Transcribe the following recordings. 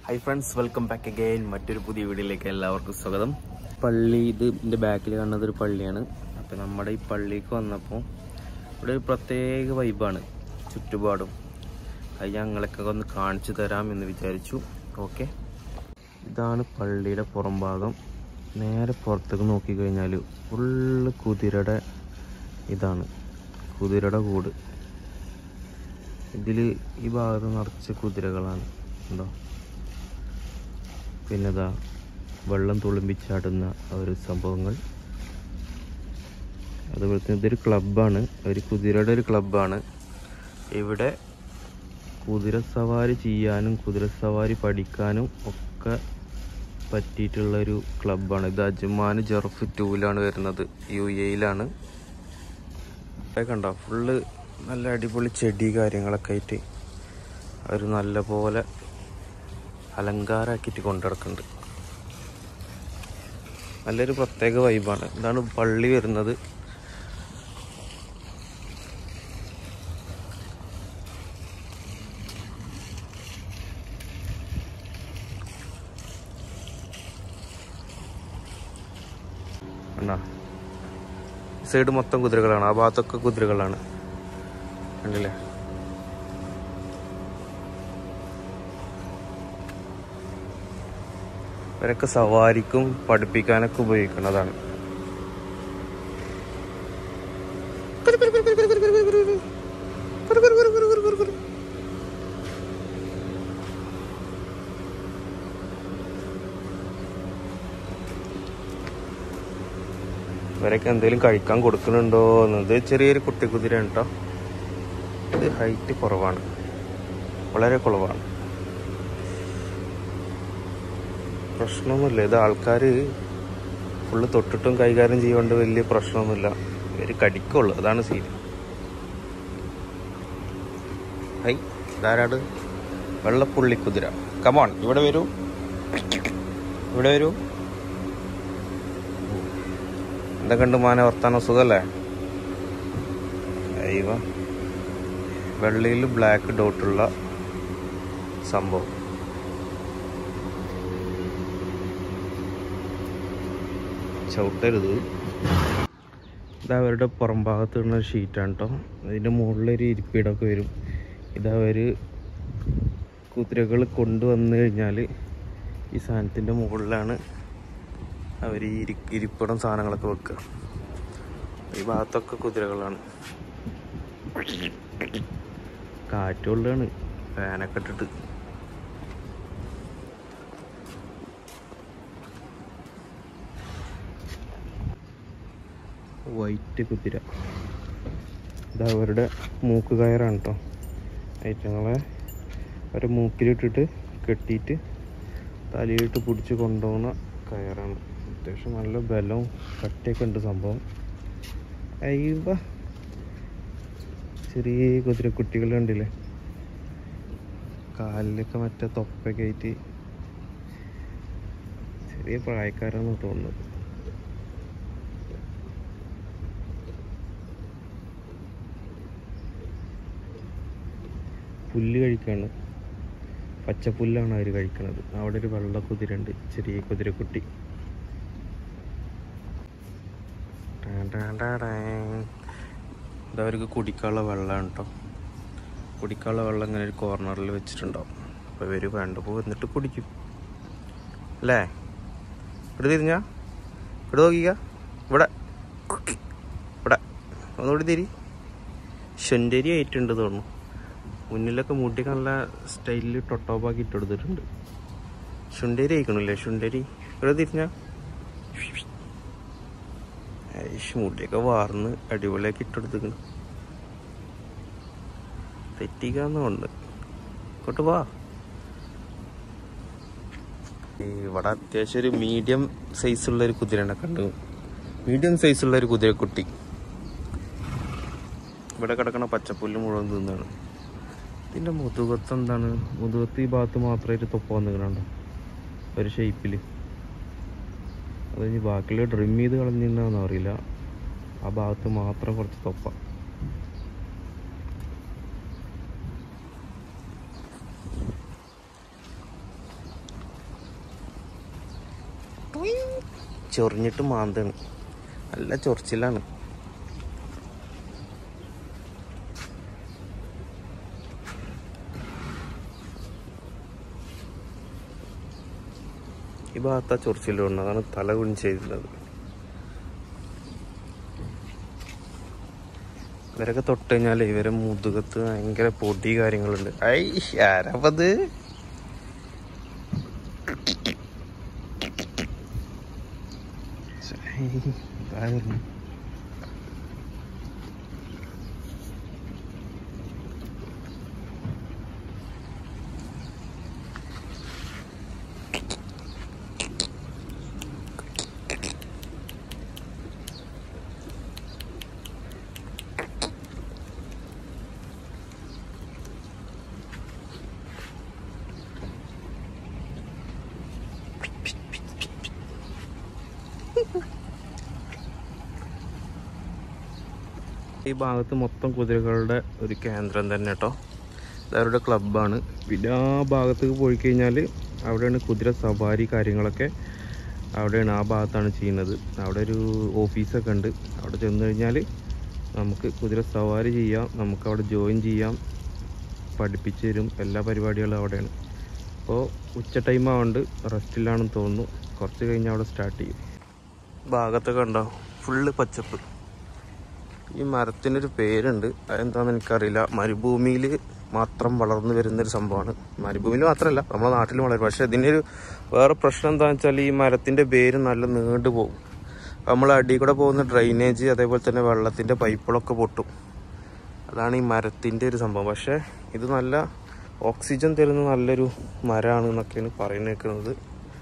high friends welcome back again മറ്റൊരു പുതിയ വീഡിയോയിലേക്ക് എല്ലാവർക്കും സ്വാഗതം പള്ളി ഇത് എൻ്റെ ബാക്കിൽ കാണുന്നത് ഒരു പള്ളിയാണ് അപ്പോൾ നമ്മുടെ ഈ പള്ളിക്ക് വന്നപ്പോൾ ഇവിടെ ഒരു പ്രത്യേക വൈബാണ് ചുറ്റുപാടും അത് ഞങ്ങളൊക്കെ ഒന്ന് കാണിച്ചു തരാം എന്ന് വിചാരിച്ചു ഓക്കെ ഇതാണ് പള്ളിയുടെ പുറം ഭാഗം നേരെ പുറത്തേക്ക് നോക്കിക്കഴിഞ്ഞാൽ ഫുള്ള് കുതിരയുടെ ഇതാണ് കുതിരയുടെ കൂട് ഇതിൽ ഈ ഭാഗത്ത് നിറച്ച് കുതിരകളാണ് ഉണ്ടോ പിന്നെ ഇതാ വെള്ളം തുളുമ്പിച്ചാടുന്ന ഒരു സംഭവങ്ങൾ അതുപോലെ തന്നെ ഇതൊരു ക്ലബ്ബാണ് ഒരു കുതിരയുടെ ഒരു ക്ലബ്ബാണ് ഇവിടെ കുതിര സവാരി ചെയ്യാനും കുതിര സവാരി പഠിക്കാനും ഒക്കെ പറ്റിയിട്ടുള്ള ഒരു ക്ലബ്ബാണ് ഇത് അജ്മാൻ ജെർഫ് ടൂവിലാണ് വരുന്നത് യു എയിലാണ് കണ്ടോ ഫുള്ള് നല്ല അടിപൊളി ചെടി കാര്യങ്ങളൊക്കെ ആയിട്ട് അവർ നല്ല പോലെ അലങ്കാരാക്കിയിട്ട് കൊണ്ടിടക്കുന്നുണ്ട് നല്ലൊരു പ്രത്യേക വൈബാണ് ഇതാണ് പള്ളി വരുന്നത് കണ്ടോ സൈഡ് മൊത്തം കുതിരകളാണ് ആ ഭാഗത്തൊക്കെ കുതിരകളാണ് കണ്ടില്ലേ ഇവരൊക്കെ സവാരിക്കും പഠിപ്പിക്കാനൊക്കെ ഉപയോഗിക്കുന്നതാണ് ഇവരൊക്കെ എന്തെങ്കിലും കഴിക്കാൻ കൊടുക്കുന്നുണ്ടോ എന്നത് ചെറിയൊരു കുട്ടി കുതിരയാണ് കേട്ടോ ഇത് ഹൈറ്റ് കുറവാണ് വളരെ കുറവാണ് പ്രശ്നമൊന്നുമില്ല ഇത് ആൾക്കാർ ഫുള്ള് തൊട്ടിട്ടും കൈകാര്യം ചെയ്യുകൊണ്ട് വലിയ പ്രശ്നമൊന്നുമില്ല ഇവർ കടിക്കുള്ളൂ അതാണ് സീൻ ഹൈ ധാരാട് വെള്ളപ്പുള്ളി കുതിര കമോൺ ഇവിടെ വരൂ ഇവിടെ വരൂ എന്തൊക്കെയുണ്ട് മാന വർത്താനം സുഖല്ലേ അയ്യോ വെള്ളയിൽ ബ്ലാക്ക് ഡോട്ടുള്ള സംഭവം ചവിട്ടരുത് ഇത് അവരുടെ പുറം ഭാഗത്ത് ഇടുന്ന ഷീറ്റാണ് കേട്ടോ അതിൻ്റെ മുകളിലൊരു ഇരിപ്പിടമൊക്കെ വരും ഇതവർ കുതിരകൾ കൊണ്ടുവന്നു കഴിഞ്ഞാൽ ഈ സാധനത്തിൻ്റെ മുകളിലാണ് അവർ ഈ ഇരി ഇരിപ്പിടം സാധനങ്ങളൊക്കെ വെക്കുക ഈ ഭാഗത്തൊക്കെ കുതിരകളാണ് കാറ്റുകൊണ്ടാണ് ഫാനൊക്കെ ഇട്ടിട്ട് വൈറ്റ് കുതിര ഇത് അവരുടെ മൂക്ക് കയറാണ് കേട്ടോ ഐറ്റങ്ങളെ അവരെ മൂക്കിലിട്ടിട്ട് കെട്ടിയിട്ട് തലയിട്ട് പിടിച്ച് കൊണ്ടുപോകുന്ന കയറാണ് അത്യാവശ്യം നല്ല ബലവും കട്ടിയൊക്കെ ഉണ്ട് സംഭവം അയ്യവ ചെറിയ കുതിരക്കുട്ടികൾ കണ്ടില്ലേ കാലിലൊക്കെ മറ്റേ തൊപ്പൊക്കെ ആയിട്ട് ചെറിയ പ്രായക്കാരാണ് തോന്നുന്നത് പുല്ല് കഴിക്കാണ് പച്ചപ്പുല്ലാണ് അവർ കഴിക്കണത് അവിടെ ഒരു വെള്ള കുതിരയുണ്ട് ചെറിയ കുതിരക്കുട്ടി ഇതവർക്ക് കുടിക്കാനുള്ള വെള്ളമാണ് കേട്ടോ കുടിക്കാനുള്ള വെള്ളം ഇങ്ങനെ ഒരു കോർണറിൽ വെച്ചിട്ടുണ്ടാവും അപ്പോൾ ഇവർ വേണ്ടപ്പോൾ വന്നിട്ട് കുടിക്കും അല്ലേ ഇവിടെ തിരിഞ്ഞാ ഇവിടെ നോക്കിക്ക ഇവിടെ ഇവിടെ ഒന്നുകൂടി തിരി ശുണ്ടരി ആയിട്ടുണ്ട് തോന്നുന്നു മുന്നിലൊക്കെ മുടിയൊക്കെ നല്ല സ്റ്റൈലിൽ ടൊട്ടോപ്പാക്കി ഇട്ടെടുത്തിട്ടുണ്ട് ശുണ്ടരി ആയിക്കണില്ലേ ശുണ്ടരി ഇവിടെ തിരിഞ്ഞ ഐഷ് മുടിയൊക്കെ വാർന്ന് അടിപൊളിയാക്കി ഇട്ടെടുത്തിക്കണ് തെറ്റിക്കാന്നുണ്ട് ഇങ്ങോട്ട് വാ ഇവിടെ അത്യാവശ്യം ഒരു മീഡിയം സൈസുള്ള ഒരു കുതിരനെ കണ്ടു മീഡിയം സൈസുള്ള ഒരു കുതിരക്കുട്ടി ഇവിടെ കിടക്കണ പച്ചപ്പുല്ല് മുഴുവൻ തിന്നാണ് ഇതിൻ്റെ മുതുകത്ത് എന്താണ് മുതുകത്ത് ഈ ഭാഗത്ത് മാത്രമായിട്ട് തൊപ്പ വന്നിക്കണുണ്ടോ ഒരു ഷേപ്പിൽ അത് ഇനി ബാക്കിയുള്ള ഡ്രിം ചെയ്ത് കളഞ്ഞിട്ടുണ്ടാവുന്ന അറിയില്ല ആ ഭാഗത്ത് മാത്രം കുറച്ച് തൊപ്പ ചൊറിഞ്ഞിട്ട് മാന്താണ് നല്ല ചൊറിച്ചിലാണ് ഈ ഭാഗത്താ ചൊറിച്ചിലുണ്ട് അതാണ് തല കുനിച്ചിരുന്നത് ഇവരൊക്കെ തൊട്ട് കഴിഞ്ഞാൽ ഇവരെ മുതുകത്ത് ഭയങ്കര പൊടി കാര്യങ്ങളുണ്ട് ഐ ആരപ്പത് ഈ ഭാഗത്ത് മൊത്തം കുതിരകളുടെ ഒരു കേന്ദ്രം തന്നെ കേട്ടോ അവരുടെ ക്ലബ്ബാണ് പിന്നെ ആ ഭാഗത്തേക്ക് പോയി കഴിഞ്ഞാൽ അവിടെയാണ് കുതിര സവാരി കാര്യങ്ങളൊക്കെ അവിടെയാണ് ആ ഭാഗത്താണ് ചെയ്യുന്നത് അവിടെ ഒരു ഓഫീസൊക്കെ ഉണ്ട് അവിടെ ചെന്ന് കഴിഞ്ഞാൽ നമുക്ക് കുതിര സവാരി ചെയ്യാം നമുക്ക് അവിടെ ജോയിൻ ചെയ്യാം പഠിപ്പിച്ചു തരും എല്ലാ പരിപാടികളും അവിടെയാണ് അപ്പോൾ ഉച്ച ടൈം ആവുകൊണ്ട് റെസ്റ്റിലാണെന്ന് തോന്നുന്നു കുറച്ച് കഴിഞ്ഞ് അവിടെ സ്റ്റാർട്ട് ചെയ്യും ഭാഗത്തൊക്കെ ഉണ്ടോ ഫുള്ള് പച്ചപ്പ് ഈ മരത്തിനൊരു പേരുണ്ട് അതെന്താണെന്ന് എനിക്കറിയില്ല മരുഭൂമിയിൽ മാത്രം വളർന്നു വരുന്നൊരു സംഭവമാണ് മരുഭൂമിയിൽ മാത്രമല്ല നമ്മുടെ നാട്ടിലും വളരും പക്ഷെ ഇതിൻ്റെ ഒരു വേറെ പ്രശ്നം എന്താണെന്ന് വെച്ചാൽ ഈ മരത്തിൻ്റെ പേര് നല്ല നീണ്ടു പോകും നമ്മൾ അടിയിൽ കൂടെ പോകുന്ന ഡ്രൈനേജ് അതേപോലെ തന്നെ വെള്ളത്തിൻ്റെ പൈപ്പുകളൊക്കെ പൊട്ടും അതാണ് ഈ മരത്തിൻ്റെ ഒരു സംഭവം പക്ഷേ ഇത് നല്ല ഓക്സിജൻ തരുന്ന നല്ലൊരു മരമാണ് എന്നൊക്കെയാണ് പറയുന്നേക്കുന്നത്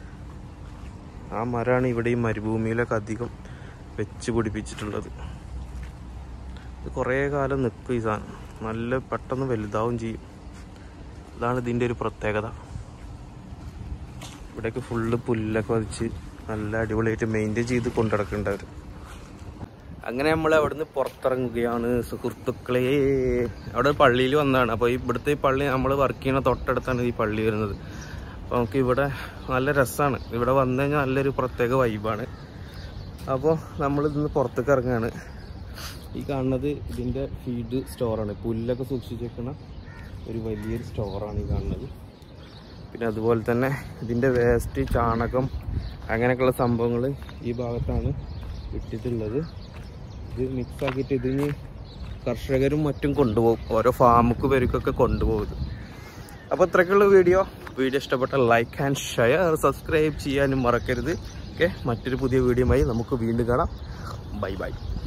ആ മരമാണ് ഇവിടെ ഈ മരുഭൂമിയിലൊക്കെ അധികം വെച്ച് പിടിപ്പിച്ചിട്ടുള്ളത് ഇത് കുറേ കാലം നിൽക്കും ഈ സാധനം നല്ല പെട്ടെന്ന് വലുതാവും ചെയ്യും അതാണ് ഇതിൻ്റെ ഒരു പ്രത്യേകത ഇവിടെയൊക്കെ ഫുള്ള് പുല്ലൊക്കെ വധിച്ച് നല്ല അടിപൊളിയായിട്ട് മെയിൻറ്റെയിൻ ചെയ്ത് കൊണ്ടുനടക്കുന്നുണ്ട് അവർ അങ്ങനെ നമ്മൾ അവിടുന്ന് പുറത്തിറങ്ങുകയാണ് സുഹൃത്തുക്കളെ അവിടെ പള്ളിയിൽ വന്നതാണ് അപ്പോൾ ഇവിടുത്തെ ഈ പള്ളി നമ്മൾ വർക്ക് ചെയ്യുന്ന തൊട്ടടുത്താണ് ഈ പള്ളി വരുന്നത് അപ്പോൾ നമുക്ക് ഇവിടെ നല്ല രസമാണ് ഇവിടെ വന്നു കഴിഞ്ഞാൽ നല്ലൊരു പ്രത്യേക വൈബാണ് അപ്പോൾ നമ്മൾ ഇന്ന് പുറത്തേക്ക് ഇറങ്ങുകയാണ് ഈ കാണുന്നത് ഇതിൻ്റെ ഫീഡ് സ്റ്റോറാണ് പുല്ലൊക്കെ സൂക്ഷിച്ച് വെക്കുന്ന ഒരു വലിയൊരു സ്റ്റോറാണ് ഈ കാണുന്നത് പിന്നെ അതുപോലെ തന്നെ ഇതിൻ്റെ വേസ്റ്റ് ചാണകം അങ്ങനെയൊക്കെയുള്ള സംഭവങ്ങൾ ഈ ഭാഗത്താണ് ഇട്ടിട്ടുള്ളത് ഇത് മിക്സ് ആക്കിയിട്ട് ഇതിന് കർഷകരും മറ്റും കൊണ്ടുപോകും ഓരോ ഫാമുക്ക് പേർക്കൊക്കെ കൊണ്ടുപോകും ഇത് അപ്പോൾ ഇത്രയ്ക്കുള്ള വീഡിയോ വീഡിയോ ഇഷ്ടപ്പെട്ട ലൈക്ക് ആൻഡ് ഷെയർ സബ്സ്ക്രൈബ് ചെയ്യാനും മറക്കരുത് ഓക്കെ മറ്റൊരു പുതിയ വീഡിയോയുമായി നമുക്ക് വീണ്ടും കാണാം ബൈ ബൈ